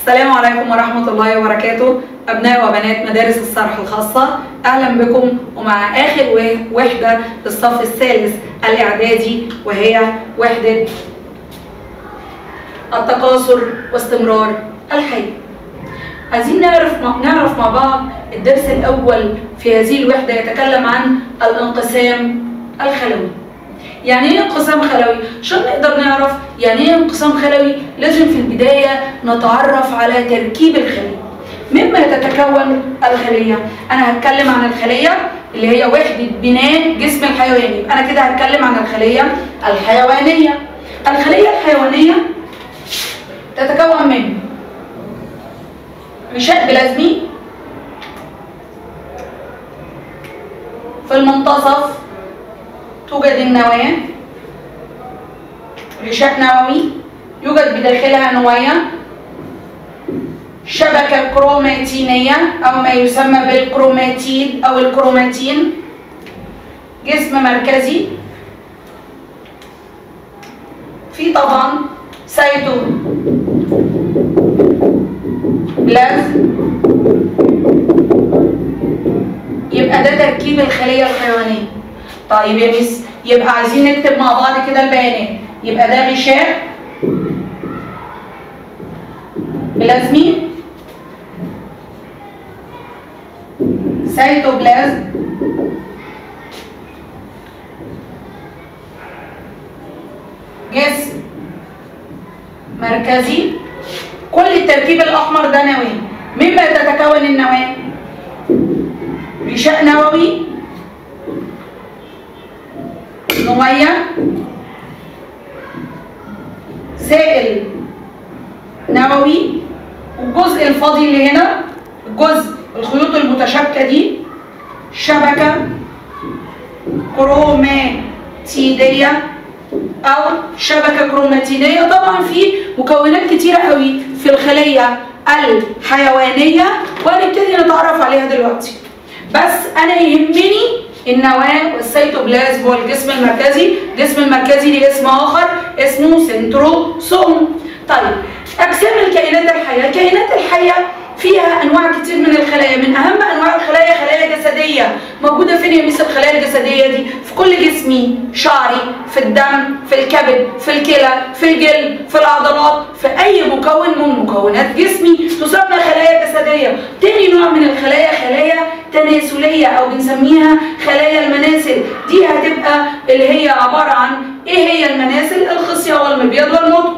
السلام عليكم ورحمة الله وبركاته أبناء وبنات مدارس الصرح الخاصة أهلا بكم ومع آخر و- وحدة للصف الثالث الإعدادي وهي وحدة التكاثر واستمرار الحي عايزين نعرف مع نعرف مع بعض الدرس الأول في هذه الوحدة يتكلم عن الانقسام الخلوي يعني ايه انقسام خلوي؟ عشان نقدر نعرف يعني ايه انقسام خلوي لازم في البداية نتعرف على تركيب الخلية مما تتكون الخلية أنا هتكلم عن الخلية اللي هي وحدة بناء جسم الحيواني أنا كده هتكلم عن الخلية الحيوانية الخلية الحيوانية تتكون من غشاء بلازمي في المنتصف توجد النواة غشاء نووي يوجد بداخلها نوايا شبكة كروماتينية أو ما يسمى بالكروماتيد أو الكروماتين جسم مركزي في طبعا سيتو بلازم يبقى ده تركيب الخلية الحيوانية طيب يا مس يبقى عايزين نكتب مع بعض كده البيانات يبقى ده غشاء بلازمي سيتوبلازم جسم مركزي كل التركيب الأحمر ده نواة مما تتكون النواة غشاء نووي نوية سائل نووي والجزء الفاضي اللي هنا الجزء الخيوط المتشابكة دي شبكة كروماتيدية أو شبكة كروماتينية طبعا في مكونات كتيرة قوي في الخلية الحيوانية وهنبتدي نتعرف عليها دلوقتي بس أنا يهمني النواة والسيتوبلازم هو الجسم المركزي الجسم المركزي ليه اسم آخر اسمه سنتروسوم طيب أجسام الكائنات الحية الكائنات الحية فيها انواع كتير من الخلايا من اهم انواع الخلايا خلايا جسديه موجوده فين يا ميس الخلايا الجسديه دي في كل جسمي شعري في الدم في الكبد في الكلى في الجلد في العضلات في اي مكون من مكونات جسمي تسمى خلايا جسديه تاني نوع من الخلايا خلايا تناسليه او بنسميها خلايا المناسل دي هتبقى اللي هي عباره عن ايه هي المناسل الخصيه والمبيض والمضغ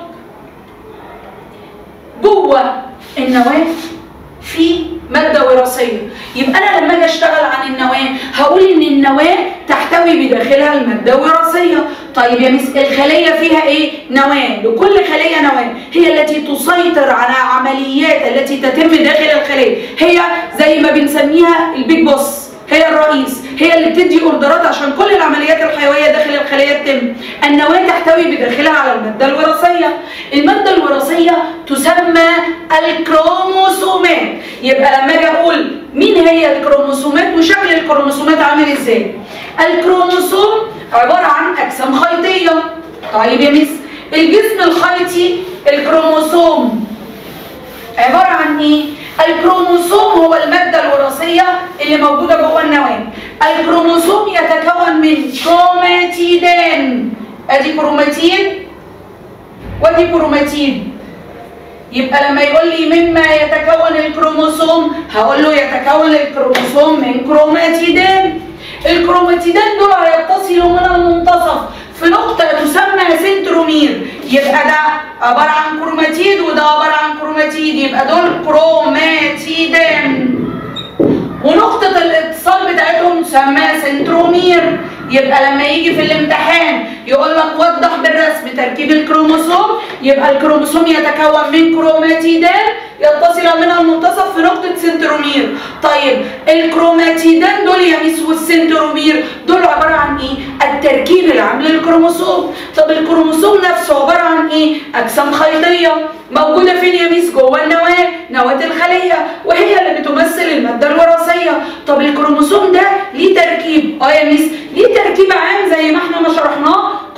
جوه النواه في ماده وراثيه يبقى انا لما اجي اشتغل عن النواه هقول ان النواه تحتوي بداخلها الماده الوراثيه طيب يا مس الخليه فيها ايه نواه لكل خليه نواه هي التي تسيطر على عمليات التي تتم داخل الخليه هي زي ما بنسميها البيج بوس هي الرئيس هي اللي بتدي اوردرات عشان كل العمليات الحيويه داخل الخليه تتم النواه تحتوي بداخلها على الماده الوراثيه الماده الوراثيه تسمى الكروموسومات يبقى لما اجي اقول مين هي الكروموسومات وشكل الكروموسومات عامل ازاي الكروموسوم عباره عن اجسام خيطيه طيب يا مس الجسم الخيطي الكروموسوم عبارة عن ايه؟ الكروموسوم هو المادة الوراثية اللي موجودة جوه النواة. الكروموسوم يتكون من كروماتيدان. ادي كروماتيد وادي كروماتيد. يبقى لما يقول لي مما يتكون الكروموسوم هقول له يتكون الكروموسوم من كروماتيدان. الكروماتيدان دول هيتصلوا من المنتصف في نقطة تسمى سنترومير يبقى ده عبارة عن كروماتيد وده عبارة عن كروماتيد يبقى دول كروماتيدان ونقطة الاتصال بتاعتهم تسمى سنترومير يبقى لما يجي في الامتحان يقول لك وضح بالرسم تركيب الكروموسوم يبقى الكروموسوم يتكون من كروماتيدان يتصل من المنتصف في نقطة سنترومير طيب الكروماتيدان دول يا ميس والسنترومير دول عبارة عن ايه؟ التركيب العام للكروموسوم طب الكروموسوم نفسه عبارة عن ايه؟ أجسام خيطية موجودة فين يا ميس؟ جوه النواة نواة الخلية وهي اللي بتمثل المادة الوراثية طب الكروموسوم ده ليه تركيب اه يا ميس ليه تركيب عام زي ما احنا ما شرحناه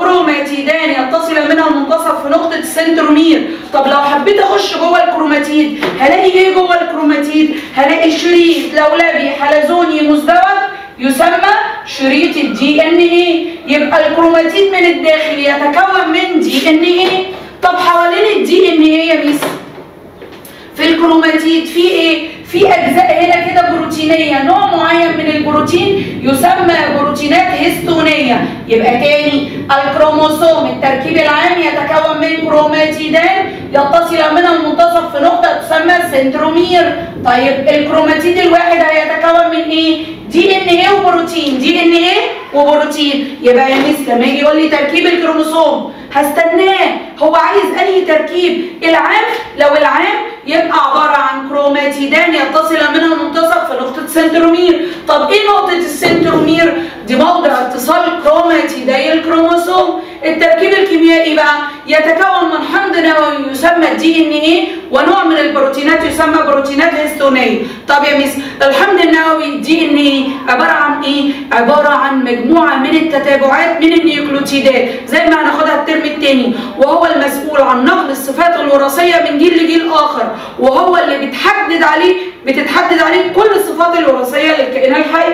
كروماتيدان يتصل منها المنتصف في نقطة السنترومير طب لو حبيت اخش جوه الكروماتيد هلاقي ايه جوه الكروماتيد هلاقي شريط لولبي حلزوني مزدوج يسمى شريط الدي ان ايه يبقى الكروماتيد من الداخل يتكون من دي ان ايه طب حوالين الدي ان ايه يا ميس في الكروماتيد في ايه في اجزاء هنا كده بروتينيه نوع معين من البروتين يسمى بروتينات هيستونيه يبقى تاني الكروموسوم التركيب العام يتكون من كروماتيدان يتصل من المنتصف في نقطه تسمى سنترومير طيب الكروماتيد الواحد هيتكون من ايه دي ان ايه وبروتين دي ان ايه وبروتين يبقى يا ميس لما يجي يقول لي تركيب الكروموسوم هستناه هو عايز انهي تركيب العام لو العام يبقى عباره عن كروماتيدان يتصل منها المنتصف في نقطه سنترومير طب ايه نقطه السنترومير دي موضع اتصال كروماتيدي الكروموسوم التركيب الكيميائي بقى يتكون من حمض نووي يسمى الدي ان ايه ونوع من البروتينات يسمى بروتينات هيستونيه طب يا ميس الحمض النووي الدي ان ايه عباره عن ايه عباره عن مجموعه من التتابعات من النيوكليوتيدات زي ما هناخدها الترم الثاني وهو المسؤول عن نقل الصفات الوراثيه من جيل لجيل اخر وهو اللي بتحدد عليه بتتحدد عليه كل الصفات الوراثيه للكائن الحي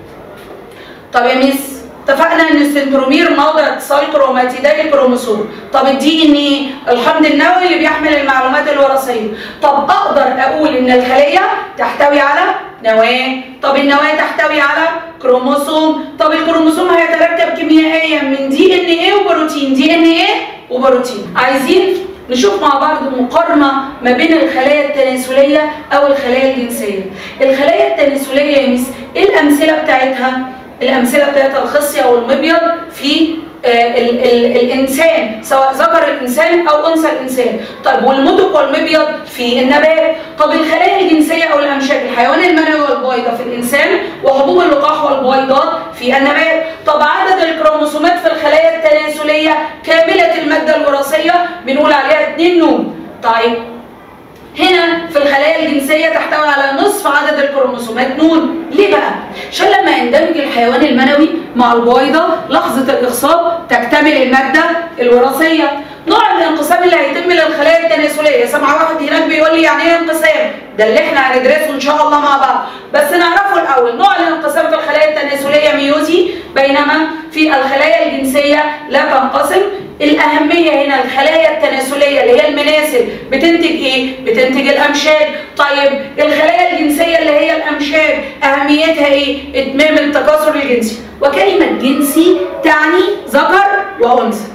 طب يا ميس اتفقنا ان السنترومير موضع اتصال كروماتيدي الكروموسوم طب الدي ان ايه الحمض النووي اللي بيحمل المعلومات الوراثيه طب اقدر اقول ان الخليه تحتوي على نواه طب النواه تحتوي على كروموسوم طب الكروموسوم هيتركب كيميائيا من دي ان ايه وبروتين دي ان ايه وبروتين عايزين نشوف مع بعض مقارنة ما بين الخلايا التناسلية أو الخلايا الجنسية. الخلايا التناسلية يا ميس إيه الأمثلة بتاعتها؟ الأمثلة بتاعتها الخصية والمبيض في آه ال ال الإنسان سواء ذكر الإنسان أو أنثى الإنسان. طيب والمدق والمبيض في النبات. طب الخلايا الجنسية أو الأمشاج الحيوان المنوي والبويضة في الإنسان وحبوب اللقاح والبويضات في النبات. طب عدد الكروموسومات في الخلايا التناسلية كاملة المادة الوراثية بنقول عليها 2 نون. طيب هنا في الخلايا الجنسية تحتوي على نصف عدد الكروموسومات نون ليه بقى؟ عشان لما يندمج الحيوان المنوي مع البويضة لحظة الإخصاب تكتمل المادة الوراثية نوع الانقسام اللي هيتم للخلايا التناسلية سمع واحد هناك بيقول لي يعني ايه انقسام؟ ده اللي احنا هندرسه ان شاء الله مع بعض بس نعرفه الاول نوع الانقسام في الخلايا التناسلية ميوزي بينما في الخلايا الجنسية لا تنقسم الأهمية هنا الخلايا التناسلية اللي هي المناسل بتنتج إيه؟ بتنتج الأمشاج طيب الخلايا الجنسية اللي هي الأمشاج أهميتها إيه؟ إتمام التكاثر الجنسي وكلمة جنسي تعني ذكر وأنثى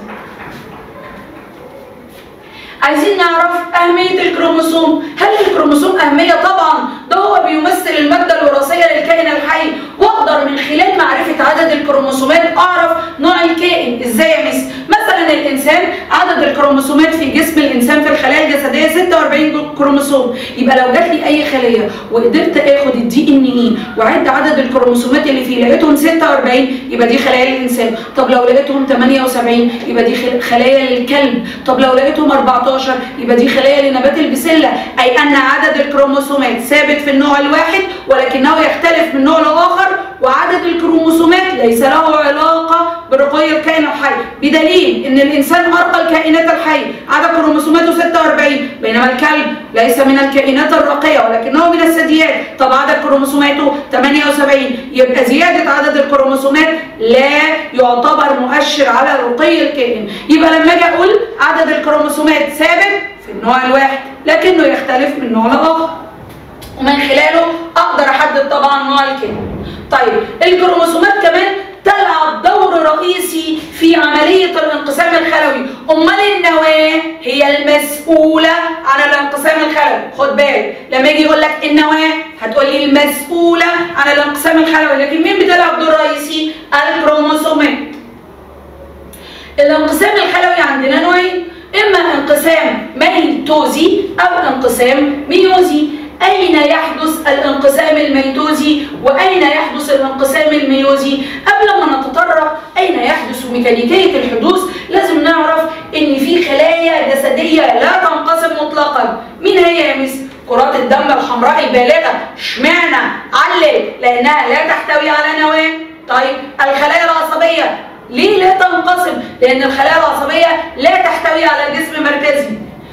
عايزين نعرف أهمية الكروموسوم هل الكروموسوم أهمية؟ طبعا ده هو بيمثل المادة الوراثية للكائن الحي وأقدر من خلال معرفة عدد الكروموسومات أعرف نوع الكائن إزاي يا مس؟ مثلا الإنسان عدد الكروموسومات في جسم الإنسان في الخلايا الجسدية 46 كروموسوم يبقى لو جات لي أي خلية وقدرت آخد الدي إن إي وعد عدد الكروموسومات اللي فيه لقيتهم 46 يبقى دي خلايا الإنسان طب لو لقيتهم 78 يبقى دي خلايا للكلب طب لو لقيتهم 14 يبقى دي خلايا لنبات البسلة أي أن عدد الكروموسومات ثابت في النوع الواحد ولكنه يختلف من نوع لآخر وعدد الكروموسومات ليس له علاقة برقي الكائن الحي بدليل ان الانسان ارقى الكائنات الحيه عدد كروموسوماته 46 بينما الكلب ليس من الكائنات الرقيه ولكنه من الثدييات طب عدد كروموسوماته 78 يبقى زياده عدد الكروموسومات لا يعتبر مؤشر على رقي الكائن يبقى لما اجي اقول عدد الكروموسومات ثابت في النوع الواحد لكنه يختلف من نوع لاخر ومن خلاله اقدر احدد طبعا نوع الكائن طيب الكروموسومات كمان تلعب دور رئيسي في عملية الانقسام الخلوي أمال النواة هي المسؤولة عن الانقسام الخلوي خد بالك لما يجي يقول لك النواة هتقول لي المسؤولة عن الانقسام الخلوي لكن مين بتلعب دور رئيسي الكروموسومات الانقسام الخلوي عندنا نوعين إما انقسام ميتوزي أو انقسام ميوزي أين يحدث الانقسام الميتوزي وأين يحدث الانقسام الميوزي قبل ما نتطرق أين يحدث ميكانيكية الحدوث لازم نعرف إن في خلايا جسدية لا تنقسم مطلقا مين هي يا مس؟ كرات الدم الحمراء البالغة اشمعنى؟ علل لأنها لا تحتوي على نواة طيب الخلايا العصبية ليه لا تنقسم لان الخلايا العصبيه لا تحتوي على جسم مركزي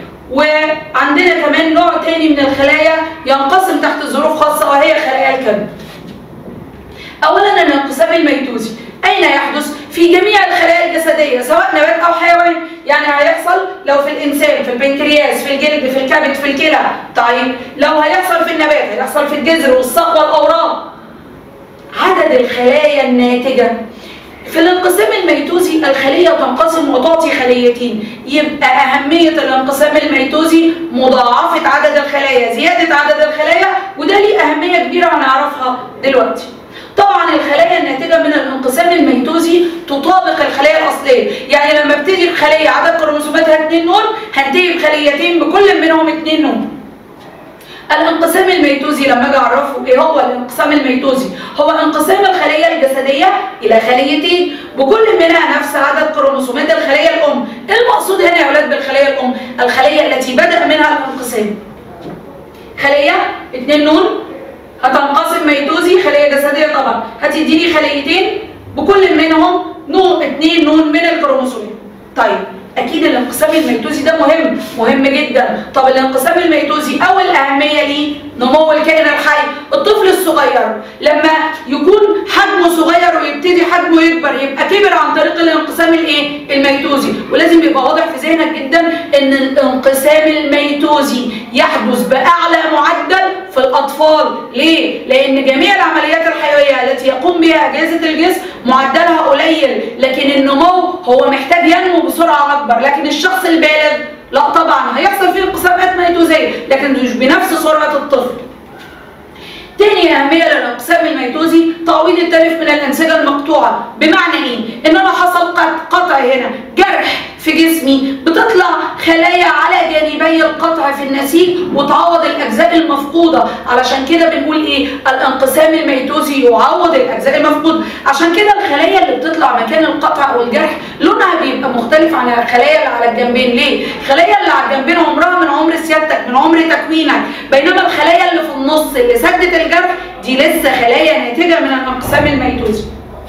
وعندنا كمان نوع تاني من الخلايا ينقسم تحت ظروف خاصه وهي خلايا الكبد اولا الانقسام الميتوزي اين يحدث في جميع الخلايا الجسديه سواء نبات او حيوان يعني هيحصل لو في الانسان في البنكرياس في الجلد في الكبد في الكلى طيب لو هيحصل في النبات هيحصل في الجذر والساق والاوراق عدد الخلايا الناتجه في الانقسام الميتوزي الخلية تنقسم وتعطي خليتين يبقى أهمية الانقسام الميتوزي مضاعفة عدد الخلايا زيادة عدد الخلايا وده ليه أهمية كبيرة هنعرفها دلوقتي طبعا الخلايا الناتجة من الانقسام الميتوزي تطابق الخلايا الأصلية يعني لما ابتدي الخلية عدد كروموسوماتها 2 نون هنتهي بخليتين بكل منهم 2 نون الانقسام الميتوزي لما اجي اعرفه ايه هو الانقسام الميتوزي هو انقسام الخليه الجسديه الى خليتين بكل منها نفس عدد كروموسومات الخليه الام المقصود هنا يا اولاد بالخليه الام الخليه التي بدا منها الانقسام خليه 2 نون هتنقسم ميتوزي خليه جسديه طبعا هتديني خليتين بكل منهم نون 2 نون من الكروموسومات طيب اكيد الانقسام الميتوزي ده مهم مهم جدا طب الانقسام الميتوزي اول اهميه ليه نمو الكائن الحي الطفل الصغير لما يكون حجمه صغير ويبتدي حجمه يكبر يبقى كبر عن طريق الانقسام الايه الميتوزي ولازم يبقى واضح في ذهنك جدا ان الانقسام الميتوزي يحدث باعلى معدل في الاطفال ليه لان جميع العمليات الحيويه التي يقوم بها اجهزه الجسم معدلها قليل لكن النمو هو محتاج ينمو بسرعه اكبر لكن الشخص البالغ لا طبعا هيحصل فيه انقسامات ميتوزيه لكن مش بنفس سرعه الطفل تاني أهمية للانقسام الميتوزي تعويض التلف من الأنسجة المقطوعة بمعنى إيه؟ إن أنا حصل قطع هنا جرح في جسمي بتطلع خلايا على جانبي القطع في النسيج وتعوض الأجزاء المفقودة علشان كده بنقول إيه؟ الانقسام الميتوزي يعوض الأجزاء المفقودة عشان كده الخلايا اللي بتطلع مكان القطع أو الجرح لونها بيبقى مختلف عن الخلايا اللي على الجنبين ليه؟ الخلايا اللي على الجنبين عمرها من عمر سيادتك من عمر تكوينك بينما الخلايا اللي في النص اللي سدت الجرح دي لسه خلايا ناتجه من الانقسام الميتوزي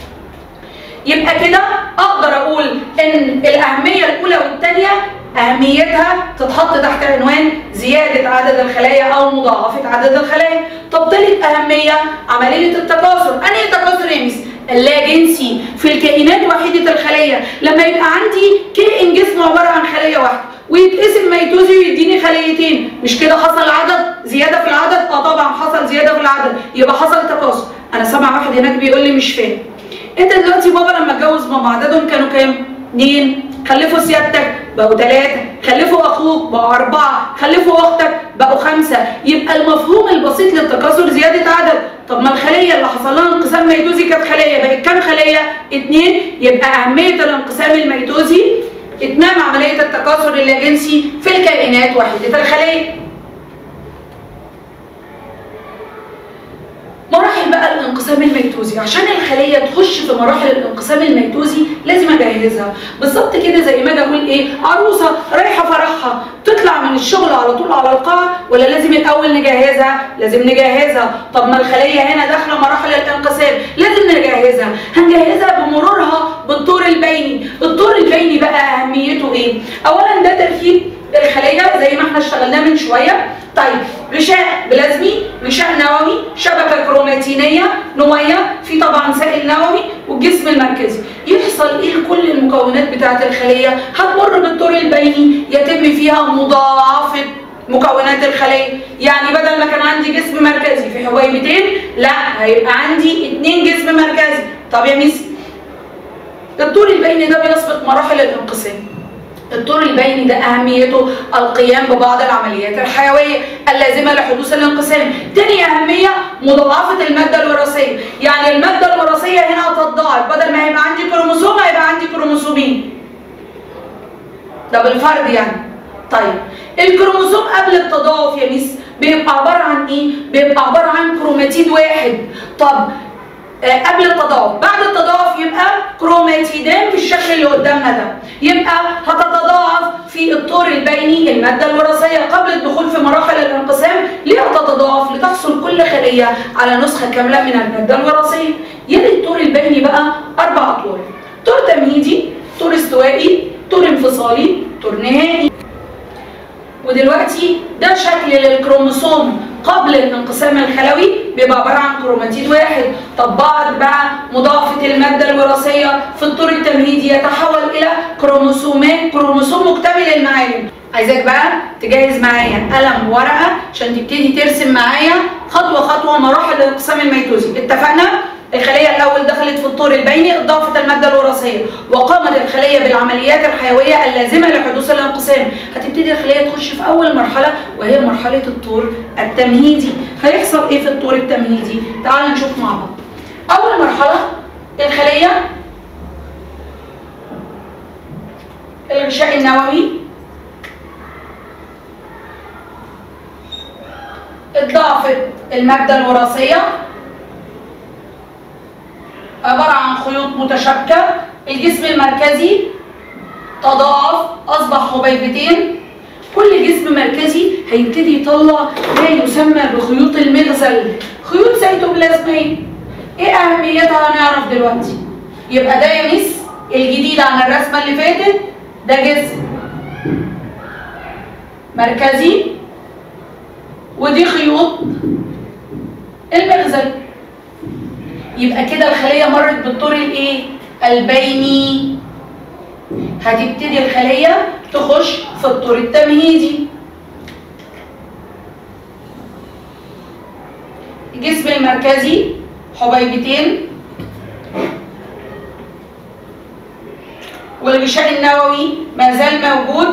يبقى كده اقدر اقول ان الاهميه الاولى والثانيه اهميتها تتحط تحت عنوان زياده عدد الخلايا او مضاعفه عدد الخلايا طب ثالث اهميه عمليه التكاثر انهي تكاثر يا ميس اللا جنسي في الكائنات وحيده الخليه لما يبقى عندي كائن جسمه عباره عن خليه واحده ويتقسم ميتوزي ويديني خليتين مش كده حصل عدد زياده في العدد اه طبعا حصل زياده في العدد يبقى حصل تكاثر انا سامع واحد هناك بيقول لي مش فاهم انت دلوقتي بابا لما اتجوز ماما عددهم كانوا كام اثنين خلفوا سيادتك بقوا ثلاثة خلفوا أخوك بقوا أربعة خلفوا أختك بقوا خمسة يبقى المفهوم البسيط للتكاثر زيادة عدد طب ما الخلية اللي حصل لها انقسام ميتوزي كانت خلية بقت كام خلية؟ اثنين يبقى أهمية الانقسام الميتوزي إتمام عملية التكاثر اللاجنسي في الكائنات وحيدة الخلية مراحل بقى الانقسام الميتوزي عشان الخليه تخش في مراحل الانقسام الميتوزي لازم اجهزها بالظبط كده زي ما اجي اقول ايه عروسه رايحه فرحها تطلع من الشغل على طول على القاعه ولا لازم الاول نجهزها لازم نجهزها طب ما الخليه هنا داخله مراحل الانقسام لازم نجهزها هنجهزها بمرورها بالطور البيني الطور البيني بقى اهميته ايه اولا ده تركيب الخليه زي ما احنا اشتغلناه من شويه طيب غشاء بلازمي غشاء نووي شبكه كروماتينيه نويه في طبعا سائل نووي والجسم المركزي يحصل ايه لكل المكونات بتاعه الخليه هتمر بالطور البيني يتم فيها مضاعفه مكونات الخليه يعني بدل ما كان عندي جسم مركزي في حويبتين لا هيبقى عندي اتنين جسم مركزي طب يا ميس الطور البيني ده بيسبق مراحل الانقسام الطور البيني ده اهميته القيام ببعض العمليات الحيويه اللازمه لحدوث الانقسام تاني اهميه مضاعفه الماده الوراثيه يعني الماده الوراثيه هنا هتتضاعف بدل ما هيبقى عندي كروموسوم هيبقى عندي كروموسومين ده بالفرد يعني طيب الكروموسوم قبل التضاعف يا ميس بيبقى عباره عن ايه بيبقى عباره عن كروماتيد واحد طب آه قبل التضاعف بعد التضاعف يبقى كروماتيدان بالشكل اللي قدامنا ده يبقى هتتضاعف في الطور البيني الماده الوراثيه قبل الدخول في مراحل الانقسام ليه هتتضاعف لتحصل كل خليه على نسخه كامله من الماده الوراثيه يلي الطور البيني بقى اربع اطوار طور تمهيدي طور استوائي طور انفصالي طور نهائي ودلوقتي ده شكل للكروموسوم قبل الانقسام الخلوي بيبقى عباره عن كروماتيد واحد طب بعد بقى مضاعفه الماده الوراثيه في الطور التمهيدي يتحول الى كروموسومات كروموسوم مكتمل المعالم عايزاك بقى تجهز معايا قلم وورقه عشان تبتدي ترسم معايا خطوه خطوه مراحل الانقسام الميتوزي اتفقنا الخلية الأول دخلت في الطور البيني إضافت المادة الوراثية وقامت الخلية بالعمليات الحيوية اللازمة لحدوث الانقسام هتبتدي الخلية تخش في أول مرحلة وهي مرحلة الطور التمهيدي هيحصل إيه في الطور التمهيدي؟ تعال نشوف مع بعض أول مرحلة الخلية الغشاء النووي اتضاعفت المادة الوراثية عبارة عن خيوط متشابكة الجسم المركزي تضاعف أصبح حبيبتين كل جسم مركزي هيبتدي يطلع ما يسمى بخيوط المغزل خيوط سيتوبلازمية ايه أهميتها هنعرف دلوقتي يبقى ده يا ميس الجديد عن الرسمة اللي فاتت ده جسم مركزي ودي خيوط المغزل يبقى كده الخليه مرت بالطور الايه البيني هتبتدي الخليه تخش في الطور التمهيدي الجسم المركزي حبيبتين والغشاء النووي ما زال موجود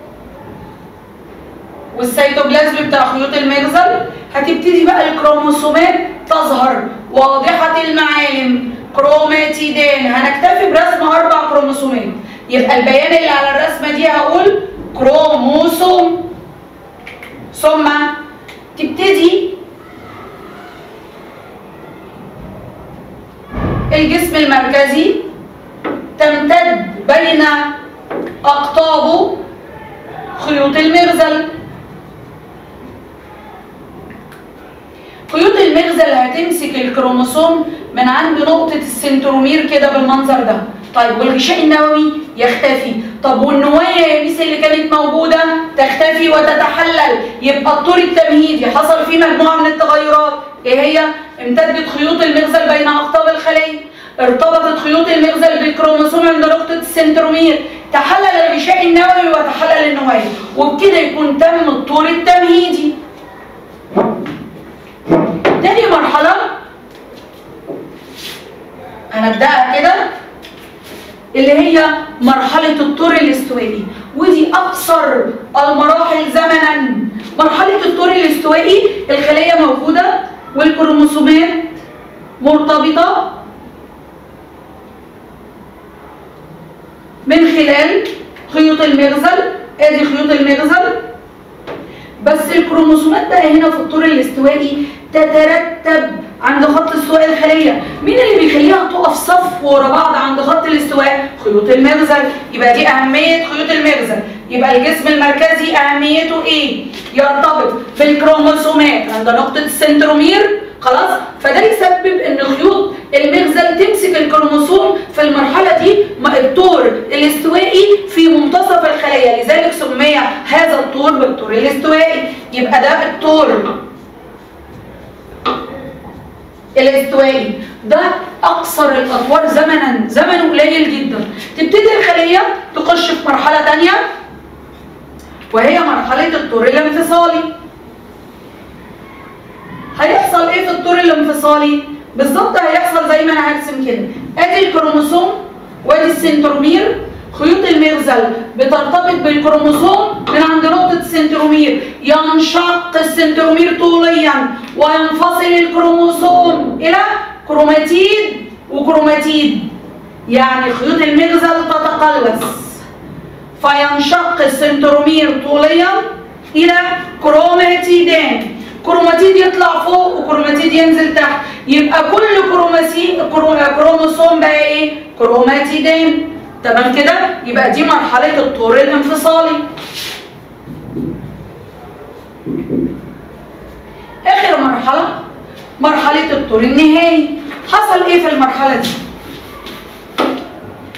والسيتوبلازم بتاع خيوط المغزل هتبتدي بقى الكروموسومات تظهر واضحة المعالم كروماتيدان هنكتفي برسم أربع كروموسومات يبقى البيان اللي على الرسمة دي هقول كروموسوم ثم تبتدي الجسم المركزي تمتد بين أقطابه خيوط المغزل خيوط المغزل هتمسك الكروموسوم من عند نقطة السنترومير كده بالمنظر ده طيب والغشاء النووي يختفي طب والنوايا يا ميس اللي كانت موجودة تختفي وتتحلل يبقى الطور التمهيدي حصل فيه مجموعة من التغيرات ايه هي؟ امتدت خيوط المغزل بين أقطاب الخلية ارتبطت خيوط المغزل بالكروموسوم عند نقطة السنترومير تحلل الغشاء النووي وتحلل النوايا وبكده يكون تم الطور التمهيدي تاني مرحلة هنبدأها كده اللي هي مرحلة الطور الاستوائي ودي أقصر المراحل زمنا مرحلة الطور الاستوائي الخلية موجودة والكروموسومات مرتبطة من خلال خيوط المغزل ادي خيوط المغزل بس الكروموسومات بقى هنا في الطور الاستوائي تترتب عند خط استواء الخليه مين اللي بيخليها تقف صف ورا بعض عند خط الاستواء خيوط المغزل يبقى دي اهميه خيوط المغزل يبقى الجسم المركزي اهميته ايه يرتبط بالكروموسومات عند نقطه السنترومير خلاص فده يسبب ان خيوط المغزل تمسك الكروموسوم في المرحله دي الطور الاستوائي في منتصف الخليه لذلك سمي هذا الطور بالطور الاستوائي يبقى ده الطور الاستوائي ده اقصر الاطوار زمنا زمنه قليل جدا تبتدي الخليه تخش في مرحله ثانيه وهي مرحله الطور الانفصالي هيحصل ايه في الطور الانفصالي بالظبط هيحصل زي ما انا هرسم كده ادي الكروموسوم وادي السنترومير خيوط المغزل بترتبط بالكروموسوم من عند نقطة السنترومير ينشق السنترومير طوليا وينفصل الكروموسوم إلى كروماتيد وكروماتيد يعني خيوط المغزل تتقلص فينشق السنترومير طوليا إلى كروماتيدان كروماتيد يطلع فوق وكروماتيد ينزل تحت يبقى كل كروماسي كروموسوم بقى ايه كروماتيدان تمام كده يبقى دي مرحله الطور الانفصالي اخر مرحله مرحله الطور النهائي حصل ايه في المرحله دي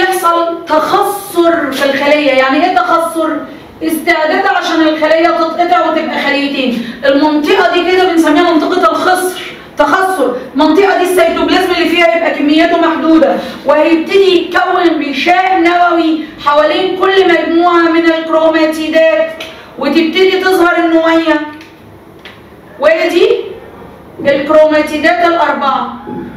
يحصل تخثر في الخليه يعني ايه تخثر استعدادها عشان الخليه تتقطع وتبقى خليتين المنطقه دي كده بنسميها منطقه الخصر تخثر المنطقه دي السيتوبلازم اللي فيها يبقى كمياته محدوده وهيبتدي يتكون غشاء نووي حوالين كل مجموعه من الكروماتيدات وتبتدي تظهر النويه ودي الكروماتيدات الاربعه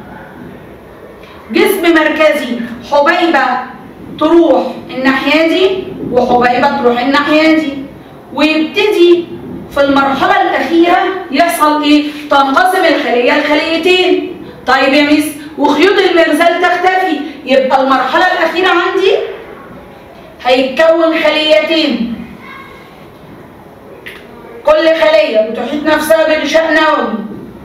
جسم مركزي حبيبه تروح الناحيه دي وحبيبه تروح الناحيه دي ويبتدي في المرحله الاخيره يحصل ايه تنقسم الخليه لخليتين طيب يا ميس وخيوط المرزال تختفي يبقى المرحله الاخيره عندي هيتكون خليتين كل خليه بتحيط نفسها بغشاء نووي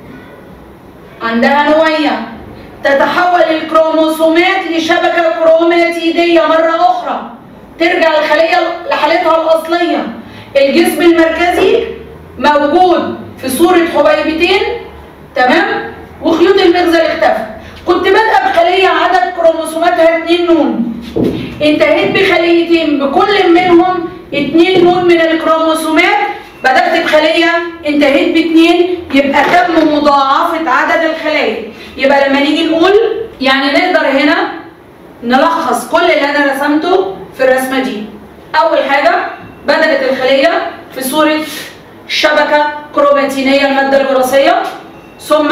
عندها نويه تتحول الكروموسومات لشبكة كروماتيدية مرة أخرى ترجع الخلية لحالتها الأصلية الجسم المركزي موجود في صورة حبيبتين تمام وخيوط المغزل اختفى كنت بادئه بخلية عدد كروموسوماتها 2 نون انتهيت بخليتين بكل منهم 2 نون من الكروموسومات بدأت بخلية انتهيت باثنين يبقى تم مضاعفة عدد الخلايا يبقى لما نيجي نقول يعني نقدر هنا نلخص كل اللي انا رسمته في الرسمة دي اول حاجة بدأت الخلية في صورة شبكة كروماتينية المادة الوراثية ثم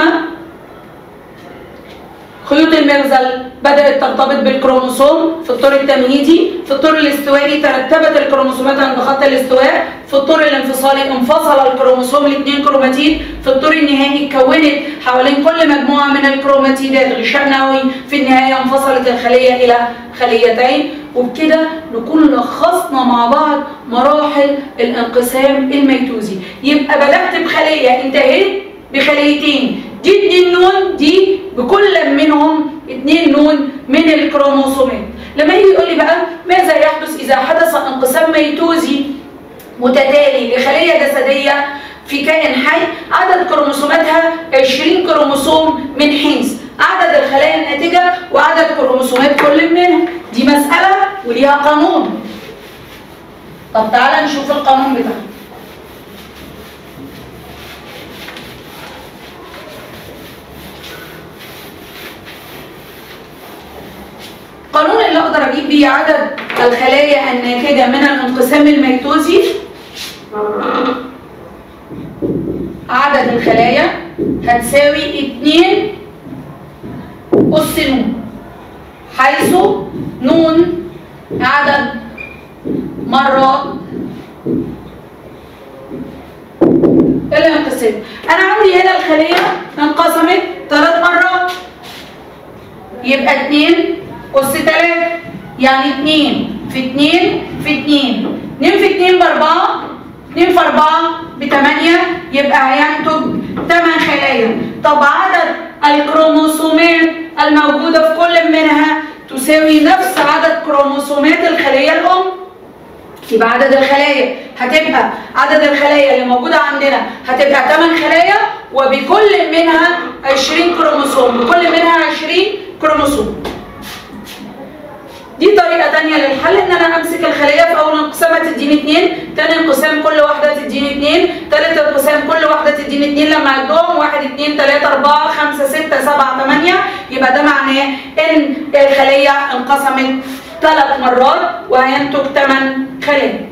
خيوط المغزل بدأت ترتبط بالكروموسوم في الطور التمهيدي في الطور الاستوائي ترتبت الكروموسومات عند خط الاستواء في الطور الانفصالي انفصل الكروموسوم لاثنين كروماتيد في الطور النهائي اتكونت حوالين كل مجموعة من الكروماتيدات غشاء نووي في النهاية انفصلت الخلية إلى خليتين وبكده نكون لخصنا مع بعض مراحل الانقسام الميتوزي يبقى بدأت بخلية انتهيت بخليتين دي اتنين نون دي بكل منهم اتنين نون من الكروموسومات لما يجي يقول لي بقى ماذا يحدث اذا حدث انقسام ميتوزي متتالي لخليه جسديه في كائن حي عدد كروموسوماتها 20 كروموسوم من حيث عدد الخلايا الناتجه وعدد كروموسومات كل منهم دي مساله وليها قانون طب تعالى نشوف القانون بتاعها القانون اللي اقدر اجيب بيه عدد الخلايا الناتجه من الانقسام الميتوزي عدد الخلايا هتساوي 2 أس نون حيث نون عدد مرات الانقسام انا عندي هنا الخليه انقسمت ثلاث مرات يبقى 2 أس 3 يعني 2 في 2 في 2 2 في 2 ب 4 2 في 4 ب 8 يبقى هينتج 8 خلايا طب عدد الكروموسومات الموجودة في كل منها تساوي نفس عدد كروموسومات الخلية الأم يبقى عدد الخلايا هتبقى عدد الخلايا اللي موجودة عندنا هتبقى 8 خلايا وبكل منها 20 كروموسوم بكل منها 20 كروموسوم دي طريقة تانية للحل ان انا امسك الخلية في اول انقسامة تديني اتنين تاني انقسام كل واحدة تديني اتنين تالت انقسام كل واحدة تديني اتنين لما اعدهم واحد اتنين تلاتة اربعة خمسة ستة سبعة تمانية يبقى ده معناه ان الخلية انقسمت ثلاث مرات وهينتج تمن خلايا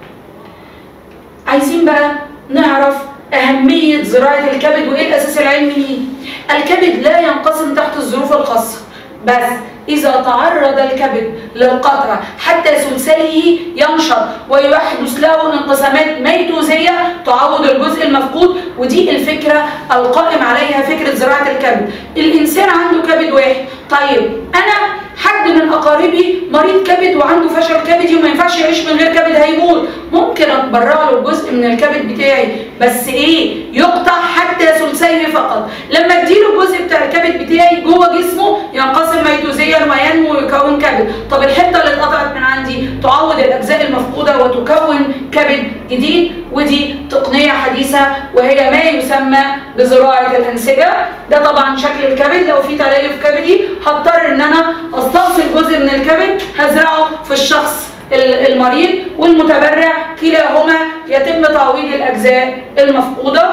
عايزين بقى نعرف أهمية زراعة الكبد وإيه الأساس العلمي ليه؟ الكبد لا ينقسم تحت الظروف الخاصة بس إذا تعرض الكبد للقطع حتى سلسله ينشط ويحدث له انقسامات ميتوزية تعوض الجزء المفقود ودي الفكرة القائم عليها فكرة زراعة الكبد الإنسان عنده كبد واحد طيب أنا حد من أقاربي مريض كبد وعنده فشل كبدي وما ينفعش يعيش من غير كبد هيموت ممكن أتبرع له جزء من الكبد بتاعي بس إيه يقطع حتى ثلثيه فقط لما اديله الجزء بتاع الكبد بتاعي جوه جسمه ينقسم ميتوزيا وينمو ويكون كبد طب الحته اللي اتقطعت من عندي تعوض الاجزاء المفقوده وتكون كبد جديد ودي تقنيه حديثه وهي ما يسمى بزراعه الانسجه ده طبعا شكل الكبد لو في تليف كبدي هضطر ان انا هستأصل جزء من الكبد هزرعه في الشخص ال- المريض والمتبرع كلاهما يتم تعويض الأجزاء المفقودة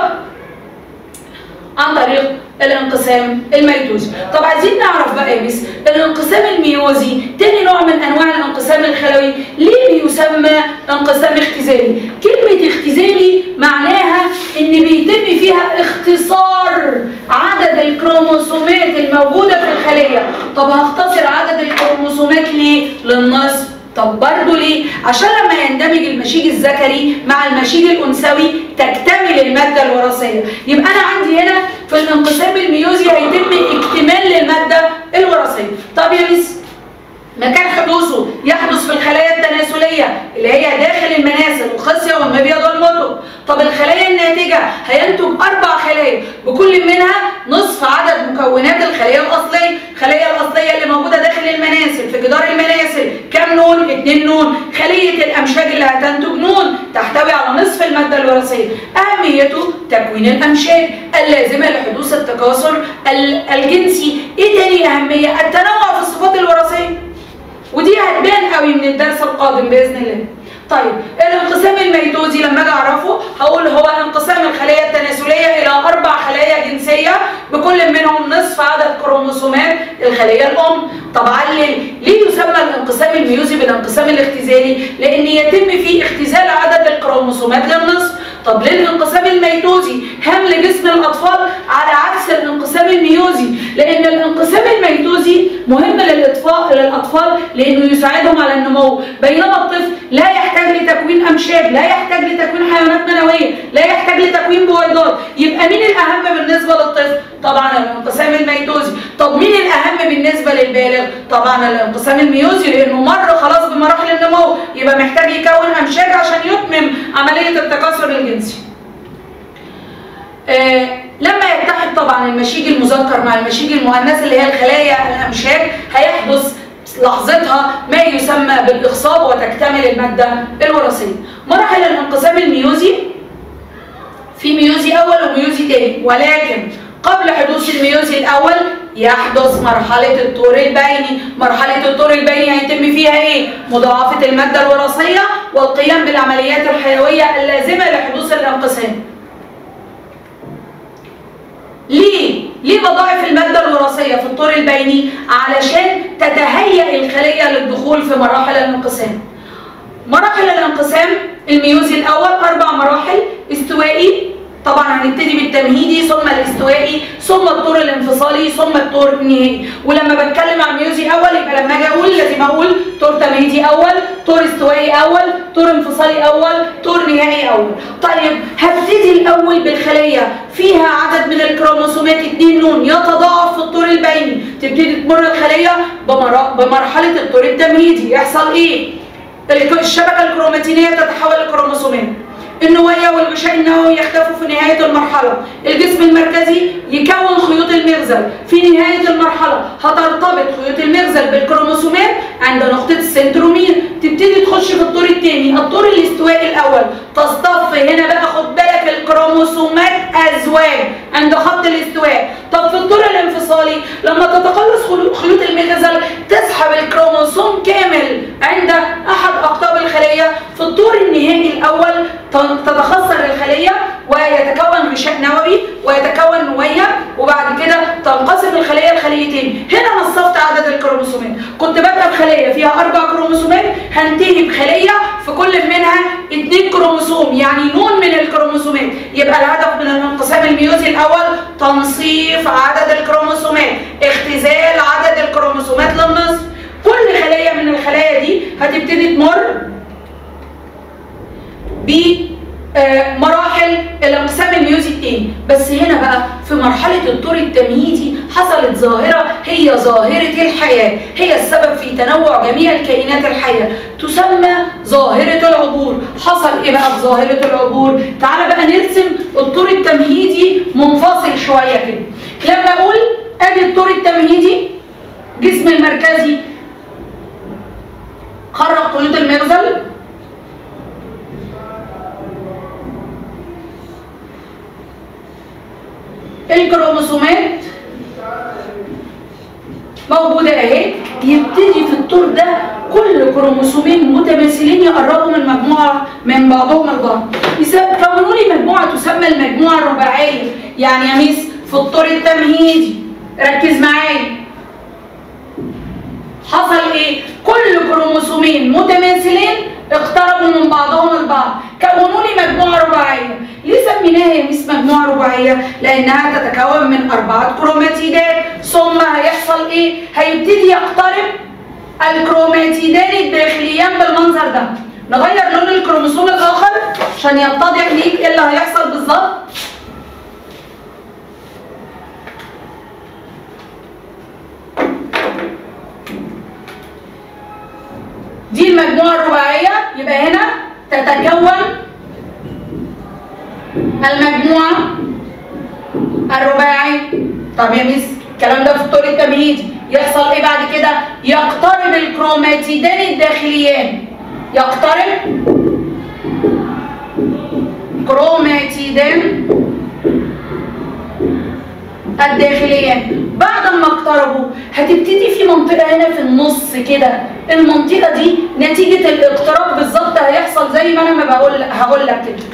عن طريق الانقسام الميتوزي طب عايزين نعرف بقى يا مس الانقسام الميوزي تاني نوع من انواع الانقسام الخلوي ليه بيسمى انقسام اختزالي كلمه اختزالي معناها ان بيتم فيها اختصار عدد الكروموسومات الموجوده في الخليه طب هختصر عدد الكروموسومات ليه للنصف طب برضه ليه؟ عشان لما يندمج المشيج الذكري مع المشيج الانثوي تكتمل الماده الوراثيه، يبقى انا عندي هنا في الانقسام الميوزي هيتم اكتمال للماده الوراثيه. طب يا ميس مكان حدوثه يحدث في الخلايا التناسليه اللي هي داخل المناسل الخصيه والمبيض والمطر. طب الخلايا الناتجه هينتج اربع خلايا بكل منها نصف عدد مكونات الخليه الاصليه، الخليه الاصليه اللي موجوده داخل المناسل في جدار المناسل كام نون؟ اتنين نون، خليه الامشاج اللي هتنتج نون تحتوي على نصف الماده الوراثيه، اهميته تكوين الامشاج اللازمه لحدوث التكاثر ال- الجنسي، ايه تاني اهميه؟ التنوع في الصفات الوراثيه. ودي هتبان قوي من الدرس القادم باذن الله. طيب الانقسام الميتوزي لما اجي اعرفه هقول هو انقسام الخلايا التناسليه الى اربع خلايا جنسيه بكل منهم نصف عدد كروموسومات الخليه الام. طب علل ليه يسمى الانقسام الميوزي بالانقسام الاختزالي؟ لان يتم فيه اختزال عدد الكروموسومات للنصف. طب ليه الانقسام الميتوزي هام لجسم الاطفال على عكس الانقسام الميوزي لان الانقسام الميتوزي مهم للاطفال للاطفال لانه يساعدهم على النمو بينما الطفل لا يحتاج لتكوين امشاج لا يحتاج لتكوين حيوانات منويه لا يحتاج لتكوين بويضات يبقى مين الاهم بالنسبه للطفل طبعا الانقسام الميتوزي طب مين الاهم بالنسبه للبالغ طبعا الانقسام الميوزي لانه مر خلاص بمراحل النمو يبقى محتاج يكون امشاج عشان يتمم عمليه التكاثر الجنسي آه لما يتحد طبعا المشيج المذكر مع المشيج المؤنث اللي هي الخلايا الامشاج هيحدث لحظتها ما يسمى بالاخصاب وتكتمل الماده الوراثيه. مراحل الانقسام الميوزي في ميوزي اول وميوزي تاني ولكن قبل حدوث الميوزي الاول يحدث مرحله الطور البيني، مرحله الطور البيني هيتم فيها ايه؟ مضاعفه الماده الوراثيه والقيام بالعمليات الحيويه اللازمه لحدوث الانقسام. ليه؟ ليه بضاعف المادة الوراثية في الطور البيني؟ علشان تتهيأ الخلية للدخول في مراحل الانقسام. مراحل الانقسام الميوزي الأول أربع مراحل استوائي طبعا هنبتدي بالتمهيدي ثم الاستوائي ثم الطور الانفصالي ثم الطور النهائي ولما بتكلم عن ميوزي اول يبقى لما اجي اقول لازم اقول طور تمهيدي اول طور استوائي اول طور انفصالي اول طور نهائي اول طيب هبتدي الاول بالخليه فيها عدد من الكروموسومات 2 نون يتضاعف في الطور البيني تبتدي تمر الخليه بمر- بمرحله الطور التمهيدي يحصل ايه الك- الشبكه الكروماتينيه تتحول لكروموسومات النوايا والغشاء النووي يختفوا في نهاية المرحلة الجسم المركزي يكون خيوط المغزل في نهاية المرحلة هترتبط خيوط المغزل بالكروموسومات عند نقطة السنترومير تبتدي تخش في الطور الثاني الطور الاستوائي الأول تصطف هنا بقى خد بالك الكروموسومات أزواج عند خط الاستواء طب في الطور الانفصالي لما تتقلص خلو- خيوط المغزل تسحب الكروموسوم كامل عند أحد أقطاب الخلية في الطور النهائي الأول ت- تتخثر الخلية ويتكون غشاء نووي ويتكون نوية وبعد كده تنقسم الخلية لخليتين هنا نصفت عدد الكروموسومات كنت ببدأ بخلية فيها أربع كروموسومات هنتهي بخلية في كل منها اتنين كروموسوم يعني نون من الكروموسومات يبقى الهدف من الانقسام الميوزي الأول تنصيف عدد الكروموسومات اختزال عدد الكروموسومات للنصف كل خلية من الخلايا دي هتبتدي تمر بمراحل الانقسام الميوزي التاني بس هنا بقى في مرحلة الطور التمهيدي حصلت ظاهرة هي ظاهرة الحياة هي السبب في تنوع جميع الكائنات الحية تسمى ظاهرة العبور حصل ايه بقى في ظاهرة العبور تعال بقى نرسم الطور التمهيدي منفصل شوية كده لما اقول ادي الطور التمهيدي جسم المركزي خرج خيوط المغزل الكروموسومات موجودة اهي يبتدي في الطور ده كل كروموسومين متماثلين يقربوا من مجموعه من بعضهم البعض يس- كونوا لي مجموعه تسمى المجموعه الرباعيه يعني يا ميس في الطور التمهيدي ركز معايا حصل ايه؟ كل كروموسومين متماثلين اقتربوا من بعضهم البعض كونوا لي مجموعه رباعيه ليه سميناها يا ميس مجموعه رباعيه لانها تتكون من اربعه كروماتيدات ثم هيحصل ايه هيبتدي يقترب الكروماتيدان الداخليان بالمنظر ده نغير لون الكروموسوم الاخر عشان يتضح ليك ايه اللي هيحصل بالظبط دي المجموعة الرباعية يبقى هنا تتكون المجموعة الرباعي طب يا ميس الكلام ده في الطور التمهيدي يحصل ايه بعد كده يقترب الكروماتيدان الداخليان يقترب كروماتيدان الداخليان بعد ما اقتربوا هتبتدي في منطقة هنا في النص كده المنطقة دي نتيجة الاقتراب بالظبط هيحصل زي ما انا ما بقول هقول لك كده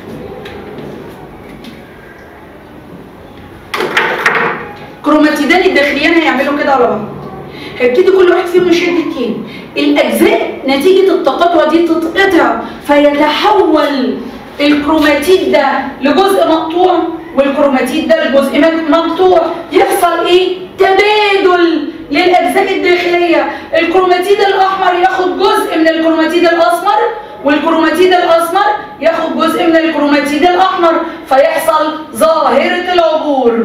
كروماتيدان الداخليان هيعملوا كده على بعض هيبتدي كل واحد فيهم يشد التاني الاجزاء نتيجه التقاطع دي تتقطع فيتحول الكروماتيد ده لجزء مقطوع والكروماتيد ده لجزء مك- مقطوع يحصل ايه تبادل للاجزاء الداخليه الكروماتيد الاحمر ياخد جزء من الكروماتيد الاسمر والكروماتيد الاسمر ياخد جزء من الكروماتيد الاحمر فيحصل ظاهره العبور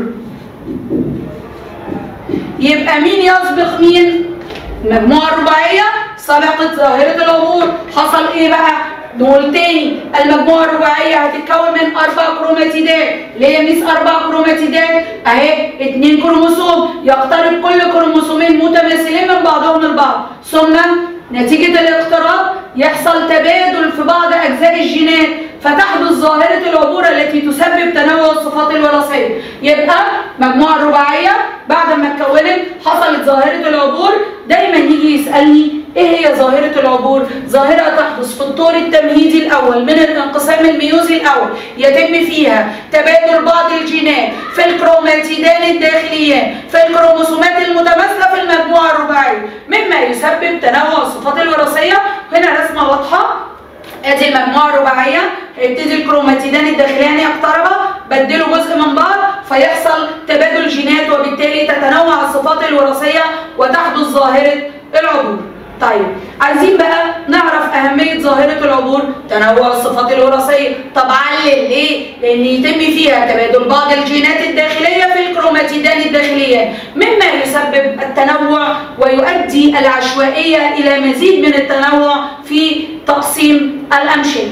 يبقى مين يسبق مين؟ المجموعة الرباعية سبقت ظاهرة العبور حصل ايه بقى؟ نقول تاني المجموعة الرباعية هتتكون من أربع كروماتيدات ليه يا ميس أربع كروماتيدات؟ أهي اتنين كروموسوم يقترب كل كروموسومين متماثلين من بعضهم البعض ثم نتيجة الاقتراب يحصل تبادل في بعض أجزاء الجينات فتحدث ظاهرة العبور التي تسبب تنوع الصفات الوراثية يبقى مجموعة الرباعية بعد ما اتكونت حصلت ظاهرة العبور دايما يجي يسألني ايه هي ظاهرة العبور؟ ظاهرة تحدث في الطور التمهيدي الأول من الانقسام الميوزي الأول يتم فيها تبادل بعض الجينات في الكروماتيدان الداخليان في الكروموسومات المتماثلة في المجموعة الرباعية مما يسبب تنوع الصفات الوراثية هنا رسمة واضحة ادي المجموعه الرباعيه هيبتدي الكروماتيدان الداخليان يقتربا بدلوا جزء من بعض فيحصل تبادل جينات وبالتالي تتنوع الصفات الوراثيه وتحدث ظاهره العبور طيب عايزين بقى نعرف أهمية ظاهرة العبور تنوع الصفات الوراثية طب علل ليه؟ لأن يتم فيها تبادل بعض الجينات الداخلية في الكروماتيدان الداخلية مما يسبب التنوع ويؤدي العشوائية إلى مزيد من التنوع في تقسيم الأمشية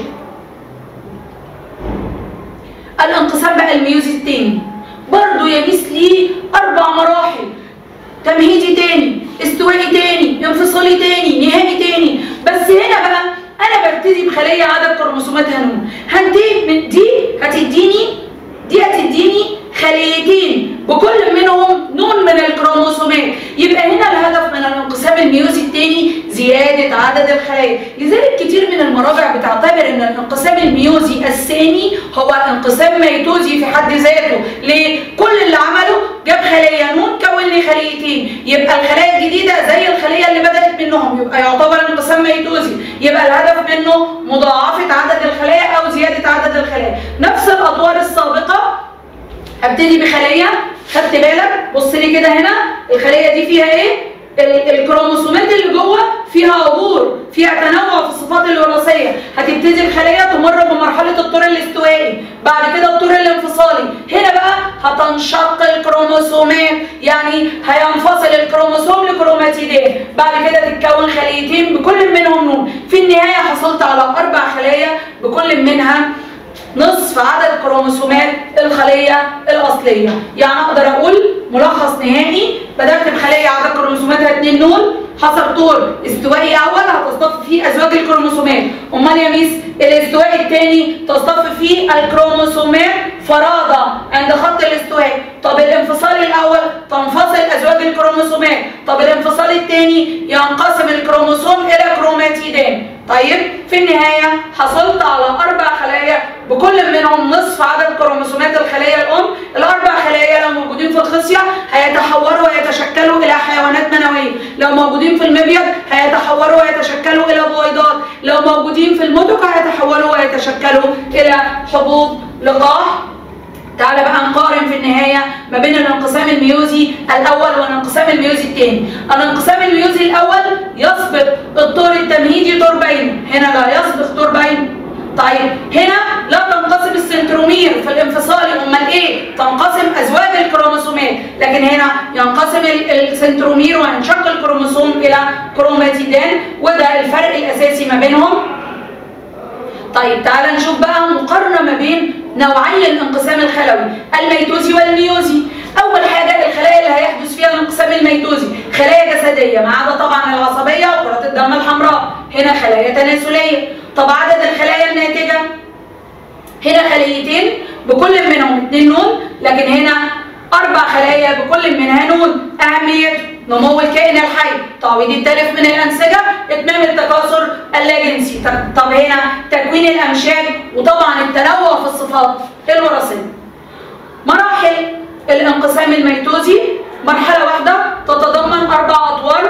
الانقسام بقى الميوزي التاني برضه يا ميس ليه أربع مراحل تمهيدي تاني استوائي تاني انفصالي تاني نهائي تاني بس هنا بقى انا ببتدي بخليه عدد كروموسوماتها نون هنتهي من دي هتديني دي هتديني خليتين بكل منهم نون من الكروموسومات يبقى هنا الهدف من الانقسام الميوزي الثاني زيادة عدد الخلايا لذلك كتير من المراجع بتعتبر ان الانقسام الميوزي الثاني هو انقسام ميتوزي في حد ذاته ليه؟ كل اللي عمله جاب خلية نون كون لي خليتين يبقى الخلايا الجديدة زي الخلية اللي بدأت منهم يبقى يعتبر انقسام ميتوزي يبقى الهدف منه مضاعفة عدد الخلايا او زيادة عدد الخلايا نفس الادوار السابقة هبتدي بخليه خدت بالك بص لي كده هنا الخليه دي فيها ايه ال- الكروموسومات اللي جوه فيها عبور فيها تنوع في الصفات الوراثيه هتبتدي الخليه تمر بمرحله الطور الاستوائي بعد كده الطور الانفصالي هنا بقى هتنشق الكروموسومات يعني هينفصل الكروموسوم لكروماتيدين بعد كده تتكون خليتين بكل منهم نون في النهايه حصلت على اربع خلايا بكل منها نصف عدد كروموسومات الخلية الأصلية يعني أقدر أقول ملخص نهائي بدأت بخلية عدد كروموسوماتها 2 نول حصل طور استوائي أول هتصطف فيه أزواج الكروموسومات أمال يا ميس الاستواء الثاني تصطف فيه الكروموسومات فرادة عند خط الاستواء طب الانفصال الاول تنفصل ازواج الكروموسومات طب الانفصال الثاني ينقسم الكروموسوم الى كروماتيدان طيب في النهاية حصلت على أربع خلايا بكل منهم نصف عدد كروموسومات الخلية الأم الأربع خلايا لو موجودين في الخصية هيتحوروا ويتشكلوا إلى حيوانات منوية لو موجودين في المبيض هيتحوروا ويتشكلوا إلى بويضات لو موجودين في المدق هيتحولوا ويتشكلوا إلى حبوب لقاح تعالى بقى نقارن في النهاية ما بين الانقسام الميوزي الأول والانقسام الميوزي الثاني الانقسام الميوزي الأول يسبق الطور التمهيدي طور بين هنا لا يسبق طور بين طيب هنا لا تنقسم السنترومير في الانفصال امال ايه تنقسم ازواج الكروموسومات لكن هنا ينقسم السنترومير وينشق الكروموسوم الى كروماتيدان وده الفرق الاساسي ما بينهم طيب تعالى نشوف بقى مقارنه ما بين نوعي الانقسام الخلوي الميتوزي والميوزي اول حاجه الخلايا اللي هيحدث فيها الانقسام الميتوزي خلايا جسديه ما عدا طبعا العصبيه وكرات الدم الحمراء هنا خلايا تناسليه طب عدد الخلايا الناتجه هنا خليتين بكل منهم اثنين نون لكن هنا اربع خلايا بكل منها نون اهميه نمو الكائن الحي تعويض التلف من الانسجه اتمام التكاثر اللاجنسي طب هنا تكوين الامشاج وطبعا التنوع في الصفات الوراثيه مراحل الانقسام الميتوزي مرحله واحده تتضمن اربع اطوار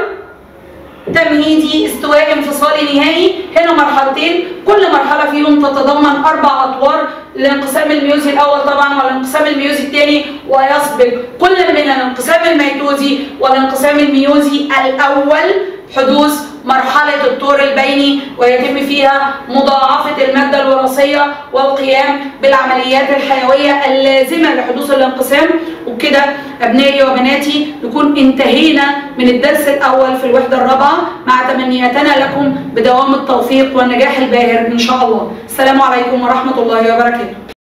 تمهيدي استواء انفصالي نهائي هنا مرحلتين كل مرحلة فيهم تتضمن أربع أطوار الانقسام الميوزي الأول طبعا والانقسام الميوزي الثاني ويسبق كل من الانقسام الميتوزي والانقسام الميوزي الأول حدوث مرحلة الطور البيني ويتم فيها مضاعفة المادة الوراثية والقيام بالعمليات الحيوية اللازمة لحدوث الانقسام وبكده أبنائي وبناتي نكون انتهينا من الدرس الأول في الوحدة الرابعة مع تمنياتنا لكم بدوام التوفيق والنجاح الباهر إن شاء الله السلام عليكم ورحمة الله وبركاته